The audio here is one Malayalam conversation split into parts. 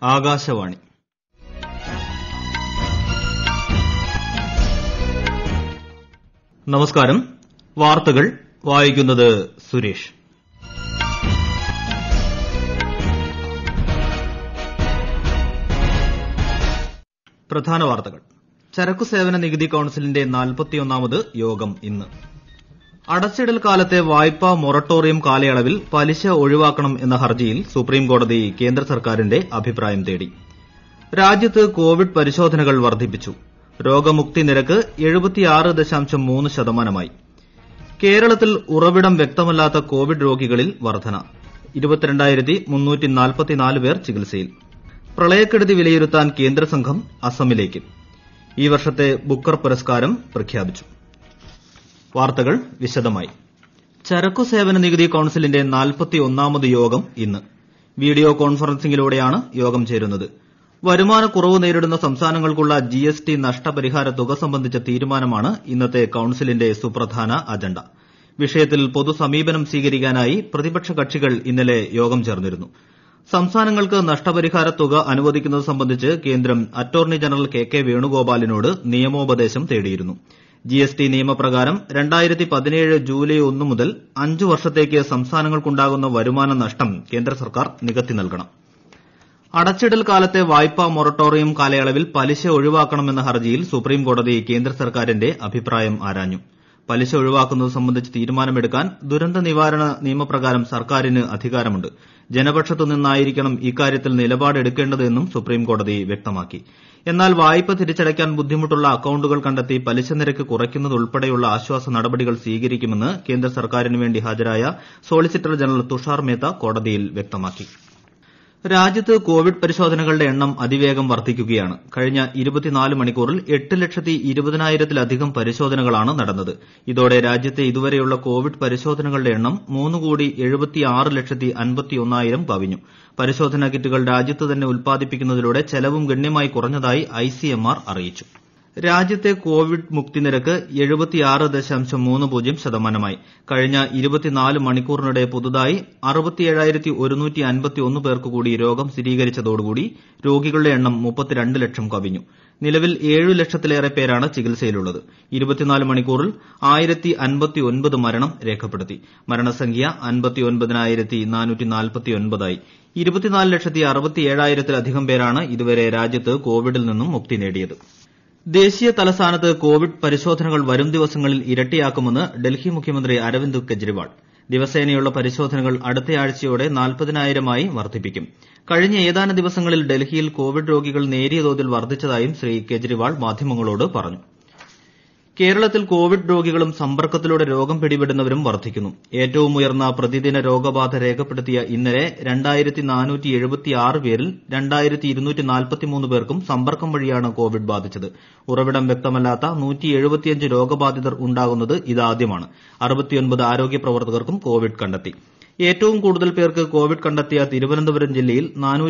ആകാശവാണി നമസ്കാരം വാർത്തകൾ വായിക്കുന്നത് സുരേഷ് പ്രധാന വാർത്തകൾ ചരക്കു സേവന നികുതി കൌൺസിലിന്റെ നാൽപ്പത്തിയൊന്നാമത് യോഗം ഇന്ന് അടച്ചിടൽ കാലത്തെ വായ്പാ മൊറട്ടോറിയം കാലയളവിൽ പലിശ ഒഴിവാക്കണം എന്ന ഹർജിയിൽ സുപ്രീംകോടതി കേന്ദ്ര സർക്കാരിന്റെ അഭിപ്രായം തേടി രാജ്യത്ത് കോവിഡ് പരിശോധനകൾ വർദ്ധിപ്പിച്ചു രോഗമുക്തി നിരക്ക് ശതമാനമായി കേരളത്തിൽ ഉറവിടം വ്യക്തമല്ലാത്ത കോവിഡ് രോഗികളിൽ വർധന പേർ ചികിത്സയിൽ പ്രളയക്കെടുതി വിലയിരുത്താൻ കേന്ദ്ര സംഘം അസമിലേക്ക് ഈ വർഷത്തെ ബുക്കർ പുരസ്കാരം പ്രഖ്യാപിച്ചു വാർത്തകൾ വിശദമായി ചരക്കു സേവന നികുതി കൌൺസിലിന്റെ നാൽപ്പത്തിയൊന്നാമത് യോഗം ഇന്ന് വീഡിയോ കോൺഫറൻസിംഗിലൂടെയാണ് യോഗം ചേരുന്നത് വരുമാനക്കുറവ് നേരിടുന്ന സംസ്ഥാനങ്ങൾക്കുള്ള ജിഎസ്ടി നഷ്ടപരിഹാര തുക സംബന്ധിച്ച തീരുമാനമാണ് ഇന്നത്തെ കൌൺസിലിന്റെ സുപ്രധാന അജണ്ട വിഷയത്തിൽ പൊതുസമീപനം സ്വീകരിക്കാനായി പ്രതിപക്ഷ കക്ഷികൾ ഇന്നലെ യോഗം ചേർന്നിരുന്നു സംസ്ഥാനങ്ങൾക്ക് നഷ്ടപരിഹാര തുക അനുവദിക്കുന്നത് സംബന്ധിച്ച് കേന്ദ്രം അറ്റോർണി ജനറൽ കെ കെ വേണുഗോപാലിനോട് നിയമോപദേശം തേടിയിരുന്നു ജിഎസ്ടി നിയമപ്രകാരം ജൂലൈ ഒന്ന് മുതൽ അഞ്ച് വർഷത്തേക്ക് സംസ്ഥാനങ്ങൾക്കുണ്ടാകുന്ന വരുമാന നഷ്ടം കേന്ദ്ര സർക്കാർ നികത്തി നൽകണം അടച്ചിടൽ കാലത്തെ വായ്പാ മൊറട്ടോറിയം കാലയളവിൽ പലിശ ഒഴിവാക്കണമെന്ന ഹർജിയിൽ സുപ്രീംകോടതി കേന്ദ്ര സർക്കാരിന്റെ അഭിപ്രായം ആരാഞ്ഞു പലിശ ഒഴിവാക്കുന്നത് സംബന്ധിച്ച് തീരുമാനമെടുക്കാൻ ദുരന്ത നിവാരണ നിയമപ്രകാരം സർക്കാരിന് അധികാരമുണ്ട് ജനപക്ഷത്തു നിന്നായിരിക്കണം ഇക്കാര്യത്തിൽ നിലപാടെടുക്കേണ്ടത് എന്നും സുപ്രീംകോടതി വ്യക്തമാക്കി എന്നാൽ വായ്പ തിരിച്ചടയ്ക്കാൻ ബുദ്ധിമുട്ടുള്ള അക്കൌണ്ടുകൾ കണ്ടെത്തി പലിശ നിരക്ക് കുറയ്ക്കുന്നതുൾപ്പെടെയുള്ള ആശ്വാസ നടപടികൾ സ്വീകരിക്കുമെന്ന് കേന്ദ്ര സർക്കാരിന് വേണ്ടി ഹാജരായ സോളിസിറ്റർ ജനറൽ തുഷാർ മേത്ത കോടതിയിൽ വ്യക്തമാക്കി രാജ്യത്ത് കോവിഡ് പരിശോധനകളുടെ എണ്ണം അതിവേഗം വർദ്ധിക്കുകയാണ് കഴിഞ്ഞ മണിക്കൂറിൽ എട്ട് ലക്ഷത്തി ഇരുപതിനായിരത്തിലധികം പരിശോധനകളാണ് നടന്നത് ഇതോടെ രാജ്യത്തെ ഇതുവരെയുള്ള കോവിഡ് പരിശോധനകളുടെ എണ്ണം മൂന്ന് കോടി എഴുപത്തിയാറ് ലക്ഷത്തി അൻപത്തിയൊന്നായിരം കവിഞ്ഞു പരിശോധനാ കിറ്റുകൾ രാജ്യത്ത് തന്നെ ഉൽപ്പാദിപ്പിക്കുന്നതിലൂടെ ചെലവും ഗണ്യമായി കുറഞ്ഞതായി ഐസിഎംആർ അറിയിച്ചു രാജ്യത്തെ കോവിഡ് മുക്തി നിരക്ക് ശതമാനമായി കഴിഞ്ഞ മണിക്കൂറിനിടെ പുതുതായി പേർക്ക് കൂടി രോഗം സ്ഥിരീകരിച്ചതോടുകൂടി രോഗികളുടെ എണ്ണം ലക്ഷം കവിഞ്ഞു നിലവിൽ ഏഴു ലക്ഷത്തിലേറെ പേരാണ് ചികിത്സയിലുള്ളത് മണിക്കൂറിൽ മരണം രേഖപ്പെടുത്തി മരണസംഖ്യ ആയി ലക്ഷത്തി അറുപത്തിയേഴായിരത്തിലധികം പേരാണ് ഇതുവരെ രാജ്യത്ത് കോവിഡിൽ നിന്നും മുക്തി നേടിയത് ദേശീയ തലസ്ഥാനത്ത് കോവിഡ് പരിശോധനകൾ വരും ദിവസങ്ങളിൽ ഇരട്ടിയാക്കുമെന്ന് ഡൽഹി മുഖ്യമന്ത്രി അരവിന്ദ് കെജ്രിവാൾ ദിവസേനയുള്ള പരിശോധനകൾ അടുത്തയാഴ്ചയോടെ നാൽപ്പതിനായിരമായി വർദ്ധിപ്പിക്കും കഴിഞ്ഞ ഏതാനും ദിവസങ്ങളിൽ ഡൽഹിയിൽ കോവിഡ് രോഗികൾ നേരിയ തോതിൽ വർദ്ധിച്ചതായും ശ്രീ കെജ്രിവാൾ മാധ്യമങ്ങളോട് പറഞ്ഞു കേരളത്തിൽ കോവിഡ് രോഗികളും സമ്പർക്കത്തിലൂടെ രോഗം പിടിപെടുന്നവരും വർദ്ധിക്കുന്നു ഏറ്റവും ഉയർന്ന പ്രതിദിന രോഗബാധ രേഖപ്പെടുത്തിയ ഇന്നലെ പേരിൽ പേർക്കും സമ്പർക്കം വഴിയാണ് കോവിഡ് ബാധിച്ചത് ഉറവിടം വ്യക്തമല്ലാത്ത രോഗബാധിതർ ഉണ്ടാകുന്നത് ഇതാദ്യമാണ് ആരോഗ്യ പ്രവർത്തകർക്കും കോവിഡ് കണ്ടെത്തി ഏറ്റവും കൂടുതൽ പേർക്ക് കോവിഡ് കണ്ടെത്തിയ തിരുവനന്തപുരം ജില്ലയിൽ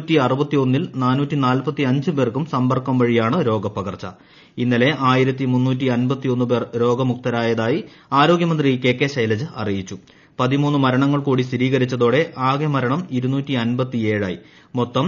ൽ പേർക്കും സമ്പർക്കം വഴിയാണ് രോഗപകർച്ച ഇന്നലെ പേർ രോഗമുക്തരായതായി ആരോഗ്യമന്ത്രി കെ കെ ശൈലജ അറിയിച്ചു പതിമൂന്ന് മരണങ്ങൾ കൂടി സ്ഥിരീകരിച്ചതോടെ ആകെ മരണം ആയി മൊത്തം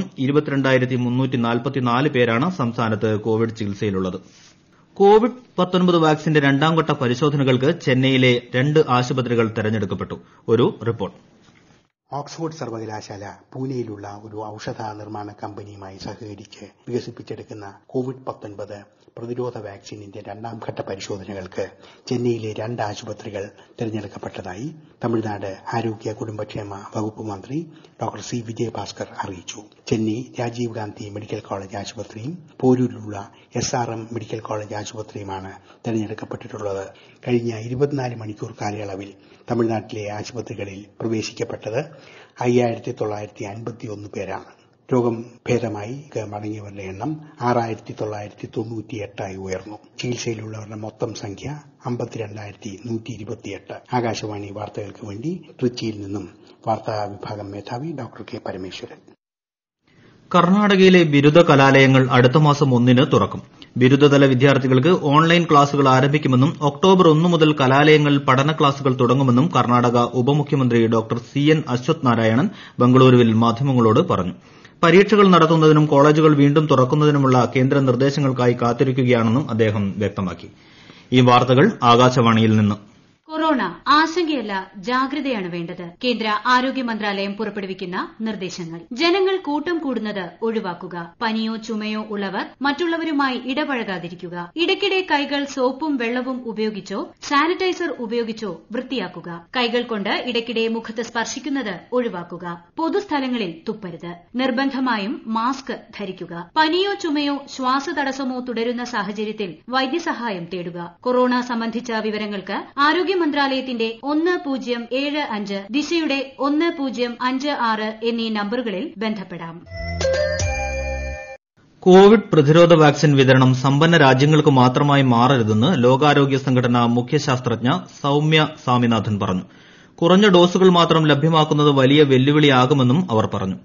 പേരാണ് സംസ്ഥാനത്ത് കോവിഡ് ചികിത്സയിലുള്ളത് കോവിഡ് വാക്സിന്റെ രണ്ടാംഘട്ട പരിശോധനകൾക്ക് ചെന്നൈയിലെ രണ്ട് ആശുപത്രികൾ തെരഞ്ഞെടുക്കപ്പെട്ടു ഒരു റിപ്പോർട്ട് ഓക്സ്ഫോർഡ് സർവകലാശാല പൂനെയിലുള്ള ഒരു ഔഷധ നിർമ്മാണ കമ്പനിയുമായി സഹകരിച്ച് വികസിപ്പിച്ചെടുക്കുന്ന കോവിഡ് പത്തൊൻപത് പ്രതിരോധ വാക്സിനിന്റെ രണ്ടാം ഘട്ട പരിശോധനകൾക്ക് ചെന്നൈയിലെ രണ്ട് ആശുപത്രികൾ തിരഞ്ഞെടുക്കപ്പെട്ടതായി തമിഴ്നാട് ആരോഗ്യ കുടുംബക്ഷേമ വകുപ്പ് മന്ത്രി ഡോക്ടർ സി വിജയഭാസ്കർ അറിയിച്ചു ചെന്നൈ രാജീവ് ഗാന്ധി മെഡിക്കൽ കോളേജ് ആശുപത്രിയും പോരൂരിലുള്ള S R M medical college ആശുപത്രിയുമാണ് തിരഞ്ഞെടുക്കപ്പെട്ടിട്ടുള്ളത് കഴിഞ്ഞ ഇരുപത്തിനാല് മണിക്കൂർ കാലയളവിൽ തമിഴ്നാട്ടിലെ ആശുപത്രികളിൽ പ്രവേശിക്കപ്പെട്ടത് അയ്യായിരത്തി തൊള്ളായിരത്തി അൻപത്തി ഒന്ന് പേരാണ് രോഗം ഭേദമായി മടങ്ങിയവരുടെ എണ്ണം ആറായിരത്തി തൊള്ളായിരത്തി തൊണ്ണൂറ്റി എട്ടായി ഉയർന്നു ചികിത്സയിലുള്ളവരുടെ മൊത്തം സംഖ്യ അമ്പത്തിരണ്ടായിരത്തി നൂറ്റി ഇരുപത്തിയെട്ട് ആകാശവാണി വാർത്തകൾക്ക് വേണ്ടി ട്രിച്ചിയിൽ നിന്നും വാർത്താ വിഭാഗം മേധാവി ഡോക്ടർ കെ പരമേശ്വരൻ കർണാടകയിലെ ബിരുദ കലാലയങ്ങൾ അടുത്ത മാസം ഒന്നിന് തുറക്കും ബിരുദതല വിദ്യാർത്ഥികൾക്ക് ഓൺലൈൻ ക്ലാസുകൾ ആരംഭിക്കുമെന്നും ഒക്ടോബർ ഒന്ന് മുതൽ കലാലയങ്ങളിൽ പഠന ക്ലാസുകൾ തുടങ്ങുമെന്നും കർണാടക ഉപമുഖ്യമന്ത്രി doctor C N Ashwath Narayanan ബംഗളൂരുവിൽ മാധ്യമങ്ങളോട് പറഞ്ഞു പരീക്ഷകൾ നടത്തുന്നതിനും കോളേജുകൾ വീണ്ടും തുറക്കുന്നതിനുമുള്ള കേന്ദ്ര നിർദ്ദേശങ്ങൾക്കായി കാത്തിരിക്കുകയാണെന്നും അദ്ദേഹം വ്യക്തമാക്കി ഈ വാർത്തകൾ ആകാശവാണിയിൽ നിന്ന് കൊറോണ ആശങ്കയല്ല ജാഗ്രതയാണ് വേണ്ടത് കേന്ദ്ര ആരോഗ്യ മന്ത്രാലയം പുറപ്പെടുവിക്കുന്ന നിർദ്ദേശങ്ങൾ ജനങ്ങൾ കൂട്ടം കൂടുന്നത് ഒഴിവാക്കുക പനിയോ ചുമയോ ഉള്ളവർ മറ്റുള്ളവരുമായി ഇടപഴകാതിരിക്കുക ഇടയ്ക്കിടെ കൈകൾ സോപ്പും വെള്ളവും ഉപയോഗിച്ചോ സാനിറ്റൈസർ ഉപയോഗിച്ചോ വൃത്തിയാക്കുക കൈകൾ കൊണ്ട് ഇടയ്ക്കിടെ മുഖത്ത് സ്പർശിക്കുന്നത് ഒഴിവാക്കുക പൊതുസ്ഥലങ്ങളിൽ തുപ്പരുത് നിർബന്ധമായും മാസ്ക് ധരിക്കുക പനിയോ ചുമയോ ശ്വാസതടസ്സമോ തുടരുന്ന സാഹചര്യത്തിൽ വൈദ്യസഹായം തേടുക കൊറോണ സംബന്ധിച്ച വിവരങ്ങൾക്ക് ആരോഗ്യ മന്ത്രാലയത്തിന്റെ ഒന്ന് പൂജ്യം ഏഴ് അഞ്ച് ദിശയുടെ ഒന്ന് പൂജ്യം അഞ്ച് ആറ് എന്നീ നമ്പറുകളിൽ ബന്ധപ്പെടാം കോവിഡ് പ്രതിരോധ വാക്സിൻ വിതരണം സമ്പന്ന രാജ്യങ്ങൾക്ക് മാത്രമായി മാറരുതെന്ന് ലോകാരോഗ്യ സംഘടന മുഖ്യ ശാസ്ത്രജ്ഞ സൌമ്യ സ്വാമിനാഥൻ പറഞ്ഞു കുറഞ്ഞ ഡോസുകൾ മാത്രം ലഭ്യമാക്കുന്നത് വലിയ വെല്ലുവിളിയാകുമെന്നും അവർ പറഞ്ഞു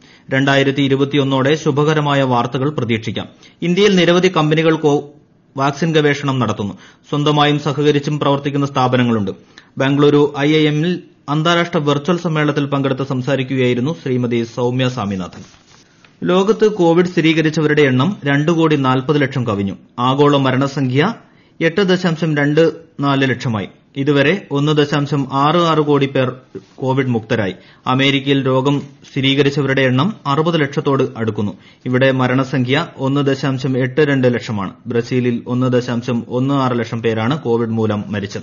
ോടെ ശുഭകരമായ വാർത്തകൾ പ്രതീക്ഷിക്കാം ഇന്ത്യയിൽ നിരവധി കമ്പനികൾ വാക്സിൻ ഗവേഷണം നടത്തുന്നു സ്വന്തമായും സഹകരിച്ചും പ്രവർത്തിക്കുന്ന സ്ഥാപനങ്ങളുണ്ട് ബംഗളൂരു ഐഐഎമ്മിൽ അന്താരാഷ്ട്ര വെർച്വൽ സമ്മേളനത്തിൽ പങ്കെടുത്ത് സംസാരിക്കുകയായിരുന്നു ശ്രീമതി സൌമ്യ സ്വാമിനാഥൻ ലോകത്ത് കോവിഡ് സ്ഥിരീകരിച്ചവരുടെ എണ്ണം രണ്ട് കോടി നാൽപ്പത് ലക്ഷം കവിഞ്ഞു ആഗോള മരണസംഖ്യ എട്ട് ദശാംശം രണ്ട് നാല് ലക്ഷമായി ഇതുവരെ ഒന്ന് ദശാംശം ആറ് ആറ് കോടി പേർ കോവിഡ് മുക്തരായി അമേരിക്കയിൽ രോഗം സ്ഥിരീകരിച്ചവരുടെ എണ്ണം അറുപത് ലക്ഷത്തോട് അടുക്കുന്നു ഇവിടെ മരണസംഖ്യ ഒന്ന് ദശാംശം എട്ട് രണ്ട് ലക്ഷമാണ് ബ്രസീലിൽ ഒന്ന് ദശാംശം ഒന്ന് ആറ് ലക്ഷം പേരാണ് കോവിഡ് മൂലം മരിച്ചത്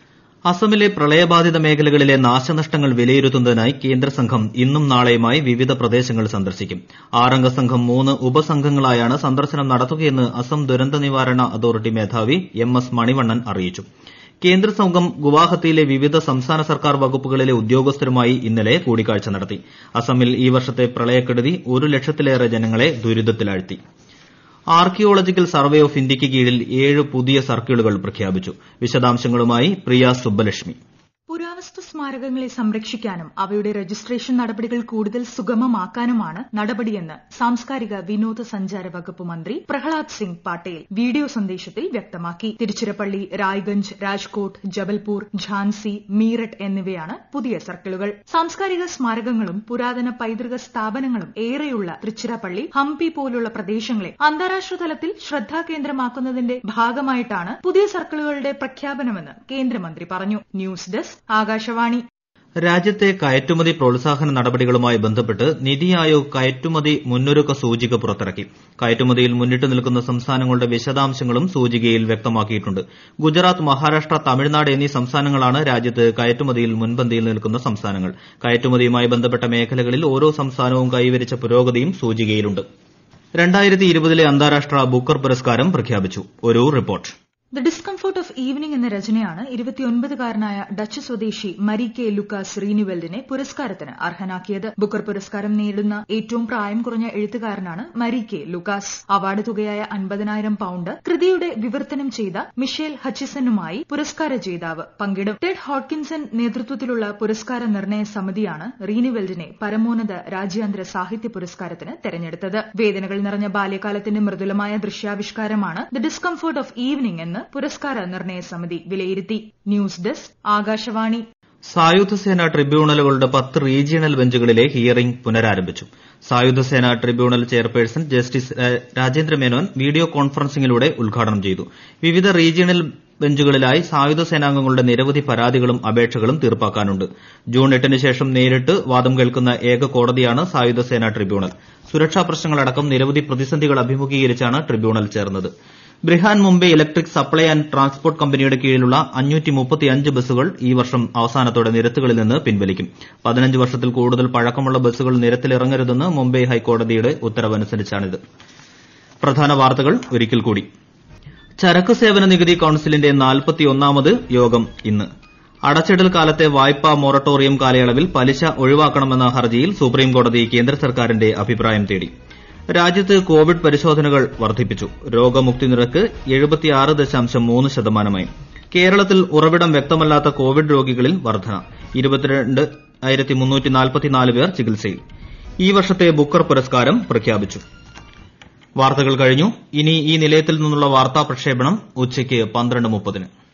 അസമിലെ പ്രളയബാധിത മേഖലകളിലെ നാശനഷ്ടങ്ങൾ വിലയിരുത്തുന്നതിനായി കേന്ദ്ര സംഘം ഇന്നും നാളെയുമായി വിവിധ പ്രദേശങ്ങൾ സന്ദർശിക്കും ആറംഗ സംഘം മൂന്ന് ഉപസംഘങ്ങളായാണ് സന്ദർശനം നടത്തുകയെന്ന് അസം ദുരന്ത നിവാരണ അതോറിറ്റി മേധാവി എം എസ് മണിവണ്ണൻ അറിയിച്ചു കേന്ദ്ര സംഘം ഗുവാഹത്തിയിലെ വിവിധ സംസ്ഥാന സർക്കാർ വകുപ്പുകളിലെ ഉദ്യോഗസ്ഥരുമായി ഇന്നലെ കൂടിക്കാഴ്ച നടത്തി അസമിൽ ഈ വർഷത്തെ പ്രളയക്കെടുതി ഒരു ലക്ഷത്തിലേറെ ജനങ്ങളെ ദുരിതത്തിലാഴ്ത്തി ആർക്കിയോളജിക്കൽ സർവേ ഓഫ് ഇന്ത്യയ്ക്ക് കീഴിൽ ഏഴ് പുതിയ സർക്കിളുകൾ പ്രഖ്യാപിച്ചു വിശദാംശങ്ങളുമായി പ്രിയ സുബ്ബലക്ഷ്മി പുരാവസ്തു സ്മാരകങ്ങളെ സംരക്ഷിക്കാനും അവയുടെ രജിസ്ട്രേഷൻ നടപടികൾ കൂടുതൽ സുഗമമാക്കാനുമാണ് നടപടിയെന്ന് സാംസ്കാരിക വിനോദ സഞ്ചാര വകുപ്പ് മന്ത്രി പ്രഹ്ലാദ് സിംഗ് പാട്ടേൽ വീഡിയോ സന്ദേശത്തിൽ വ്യക്തമാക്കി തിരുച്ചിറപ്പള്ളി റായ്ഗഞ്ച് രാജ്കോട്ട് ജബൽപൂർ ഝാൻസി മീററ്റ് എന്നിവയാണ് പുതിയ സർക്കിളുകൾ സാംസ്കാരിക സ്മാരകങ്ങളും പുരാതന പൈതൃക സ്ഥാപനങ്ങളും ഏറെയുള്ള തൃച്ചിറപ്പള്ളി ഹംപി പോലുള്ള പ്രദേശങ്ങളെ അന്താരാഷ്ട്ര തലത്തിൽ ശ്രദ്ധാകേന്ദ്രമാക്കുന്നതിന്റെ ഭാഗമായിട്ടാണ് പുതിയ സർക്കിളുകളുടെ പ്രഖ്യാപനമെന്ന് കേന്ദ്രമന്ത്രി പറഞ്ഞു ന്യൂസ് ഡെസ്ക് ആകാശവാണി രാജ്യത്തെ കയറ്റുമതി പ്രോത്സാഹന നടപടികളുമായി ബന്ധപ്പെട്ട് നിതി ആയോഗ് കയറ്റുമതി മുന്നൊരുക്ക സൂചിക പുറത്തിറക്കി കയറ്റുമതിയിൽ മുന്നിട്ട് നിൽക്കുന്ന സംസ്ഥാനങ്ങളുടെ വിശദാംശങ്ങളും സൂചികയിൽ വ്യക്തമാക്കിയിട്ടുണ്ട് ഗുജറാത്ത് മഹാരാഷ്ട്ര തമിഴ്നാട് എന്നീ സംസ്ഥാനങ്ങളാണ് രാജ്യത്ത് കയറ്റുമതിയിൽ മുൻപന്തിയിൽ നിൽക്കുന്ന സംസ്ഥാനങ്ങൾ കയറ്റുമതിയുമായി ബന്ധപ്പെട്ട മേഖലകളിൽ ഓരോ സംസ്ഥാനവും കൈവരിച്ച പുരോഗതിയും സൂചികയിലുണ്ട് ലെ അന്താരാഷ്ട്ര ബുക്കർ പുരസ്കാരം പ്രഖ്യാപിച്ചു ഒരു report the discomfort of evening എന്ന രചനയാണ് ഇരുപത്തിയൊൻപതുകാരനായ ഡച്ച് സ്വദേശി മരി കെ ലുക്കാസ് റീനിവെൽഡിനെ പുരസ്കാരത്തിന് അർഹനാക്കിയത് ബുക്കർ പുരസ്കാരം നേടുന്ന ഏറ്റവും പ്രായം കുറഞ്ഞ എഴുത്തുകാരനാണ് മരി കെ ലുക്കാസ് അവാർഡ് തുകയായ അൻപതിനായിരം പൌണ്ട് കൃതിയുടെ വിവർത്തനം ചെയ്ത മിഷേൽ ഹച്ചിസനുമായി പുരസ്കാര ജേതാവ് പങ്കിടും ടെഡ് ഹോട്ട്കിൻസൺ നേതൃത്വത്തിലുള്ള പുരസ്കാര നിർണയ സമിതിയാണ് റീനിവെൽഡിനെ പരമോന്നത രാജ്യാന്തര സാഹിത്യ പുരസ്കാരത്തിന് തെരഞ്ഞെടുത്തത് വേദനകൾ നിറഞ്ഞ ബാല്യകാലത്തിന്റെ മൃദുലമായ ദൃശ്യാവിഷ്കാരമാണ് ദ ഡിസ്കംഫോർട്ട് ഓഫ് ഈവനിംഗ് എന്ന് പുരസ്കാര നിർണയ സമിതി വിലയിരുത്തി ന്യൂസ് ഡെസ്ക് ആകാശവാണി സായുധ സേന ട്രിബ്യൂണലുകളുടെ പത്ത് റീജിയണൽ ബെഞ്ചുകളിലെ ഹിയറിംഗ് പുനരാരംഭിച്ചു സായുധ സേന tribunal chairperson justice Rajendra Menon video കോൺഫറൻസിംഗിലൂടെ ഉദ്ഘാടനം ചെയ്തു വിവിധ റീജിയണൽ ബെഞ്ചുകളിലായി സായുധ സേനാംഗങ്ങളുടെ നിരവധി പരാതികളും അപേക്ഷകളും തീർപ്പാക്കാനുണ്ട് ജൂൺ എട്ടിന് ശേഷം നേരിട്ട് വാദം കേൾക്കുന്ന ഏക കോടതിയാണ് സായുധ സേന ട്രിബ്യൂണൽ സുരക്ഷാ പ്രശ്നങ്ങളടക്കം നിരവധി പ്രതിസന്ധികൾ അഭിമുഖീകരിച്ചാണ് ട്രിബ്യൂണൽ ചേർന്നത് Brihan Mumbai electric supply and transport കമ്പനിയുടെ കീഴിലുള്ള ബസ്സുകൾ ഈ വർഷം അവസാനത്തോടെ നിരത്തുകളിൽ നിന്ന് പിൻവലിക്കും പതിനഞ്ച് വർഷത്തിൽ കൂടുതൽ പഴക്കമുള്ള ബസ്സുകൾ നിരത്തിലിറങ്ങരുതെന്ന് മുംബൈ ഹൈക്കോടതിയുടെ ഉത്തരവനുസരിച്ചാണിത് പ്രധാന വാർത്തകൾ ഒരിക്കൽ കൂടി ചരക്ക് സേവന നികുതി കൌൺസിലിന്റെ നാൽപ്പത്തിയൊന്നാമത് യോഗം ഇന്ന് അടച്ചിടൽ കാലത്തെ വായ്പാ മൊറട്ടോറിയം കാലയളവിൽ പലിശ ഒഴിവാക്കണമെന്ന ഹർജിയിൽ സുപ്രീംകോടതി കേന്ദ്ര സർക്കാരിന്റെ അഭിപ്രായം തേടി രാജ്യത്ത് കോവിഡ് പരിശോധനകൾ വർദ്ധിപ്പിച്ചു രോഗമുക്തി നിരക്ക് ശതമാനമായി കേരളത്തിൽ ഉറവിടം വ്യക്തമല്ലാത്ത കോവിഡ് രോഗികളിൽ വർധന പേർ ചികിത്സയിൽ ഈ വർഷത്തെ ബുക്കർ പുരസ്കാരം പ്രഖ്യാപിച്ചു വാർത്തകൾ കഴിഞ്ഞു ഇനി ഈ നിലയത്തിൽ നിന്നുള്ള വാർത്താ പ്രക്ഷേപണം ഉച്ചയ്ക്ക് പന്ത്രണ്ട് മുപ്പതിന്